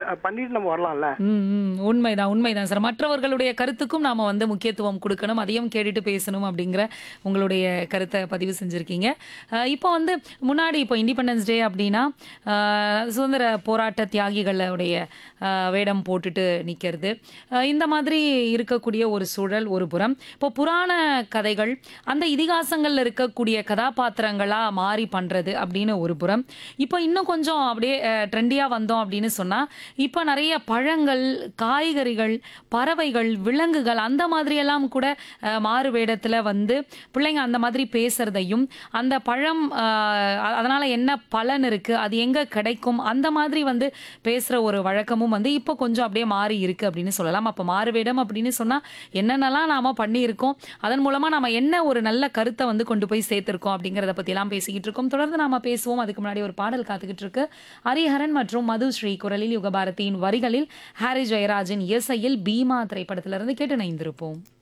அஹ் பண்ணிட்டு நம்ம வரலாம்ல ம், ம். உண்மைதான் உண்மைதான் சார் மற்றவர்களுடைய கருத்துக்கும் நாம வந்து முக்கியத்துவம் கொடுக்கணும் அதையும் கேட்டுட்டு பேசணும் அப்படிங்கிற உங்களுடைய கருத்தை பதிவு செஞ்சிருக்கீங்க அஹ் இப்போ வந்து முன்னாடி இப்போ இண்டிபெண்டன்ஸ் டே அப்படின்னா அஹ் சுதந்திர போராட்ட தியாகிகளுடைய அஹ் வேடம் போட்டுட்டு நிற்கிறது இந்த மாதிரி இருக்கக்கூடிய ஒரு சூழல் ஒரு புறம் இப்போ புராண கதைகள் அந்த இதிகாசங்கள்ல இருக்கக்கூடிய கதாபாத்திரங்களா மாறி பண்றது அப்படின்னு ஒரு புறம் இப்போ இன்னும் கொஞ்சம் அப்படியே ட்ரெண்டியா வந்தோம் அப்படின்னு சொன்னா இப்போ நிறைய பழங்கள் காய்கறிகள் பறவைகள் விலங்குகள் அந்த மாதிரி எல்லாம் கூட அஹ், மாறு வேடத்துல வந்து பிள்ளைங்க அந்த மாதிரி பேசுறதையும் அந்த பழம் அஹ், அ- அதனால என்ன பலன் இருக்கு அது எங்க கிடைக்கும் அந்த மாதிரி வந்து பேசுற ஒரு வழக்கமும் வந்து இப்போ கொஞ்சம் அப்படியே மாறி இருக்கு அப்படின்னு சொல்லலாம் அப்போ மாறு வேடம் அப்படின்னு சொன்னா என்னென்னலாம் நாம பண்ணியிருக்கோம் அதன் மூலமா நாம என்ன ஒரு நல்ல கருத்தை வந்து கொண்டு போய் சேர்த்திருக்கோம் அப்படிங்கறத பத்தி எல்லாம் பேசிக்கிட்டு இருக்கோம் தொடர்ந்து நாம பேசுவோம் அதுக்கு முன்னாடி ஒரு பாடல் காத்துக்கிட்டு இருக்கு ஹரிஹரன் மற்றும் மதுஸ்ரீ குரலில் யுகபாரதியின் வரிகளில் ஹாரி ஜெயராஜின் இசையில் பீமா திரைப்படத்திலிருந்து கேட்டு நைந்திருப்போம்